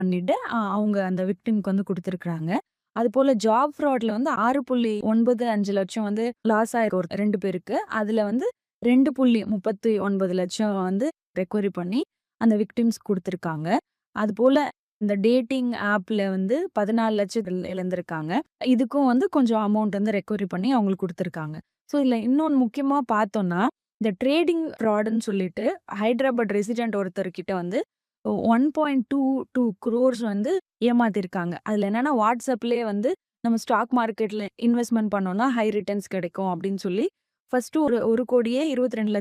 பண்ணிட்டு அ அவங்க அந்த விக்டிம்க்கு வந்து குடுத்துருக்காங்க. அதுபோல ஜாப் ஃப்ராட்ல வந்து 6.95 லட்சம் வந்து லாஸ் ஆயிருக்கு ஒரு 2 பேருக்கு. அதுல வந்து 2.39 லட்சம் வந்து ரெக்கவரி பண்ணி அந்த விக்டிம்ஸ்க்கு குடுத்துருக்காங்க. அதுபோல இந்த டேட்டிங் ஆப்ல வந்து 14 லட்சம் இழந்திருக்காங்க. இதுக்கும் வந்து கொஞ்சம் அமௌண்ட் வந்து ரெக்கவரி பண்ணி அவங்களுக்கு குடுத்துருக்காங்க. ஸோ இதுல இன்னொன்னு முக்கியமா பார்த்தோம்னா, இந்த ட்ரேடிங் ஃப்ராடுன்னு சொல்லிட்டு ஹைதராபாத் ரெசிடென்ட் ஒருத்தர்கிட்ட வந்து 1.22 குரோர்ஸ் வந்து ஏமாத்திருக்காங்க. அதுல என்னன்னா WhatsAppலயே வந்து நம்ம ஸ்டாக் மார்க்கெட்ல இன்வெஸ்ட்மென்ட் பண்ணோம்னா ஹை ரிட்டர்ன்ஸ் கிடைக்கும் அப்படின்னு சொல்லி ஃபர்ஸ்ட்டு ஒரு 1,22,00,000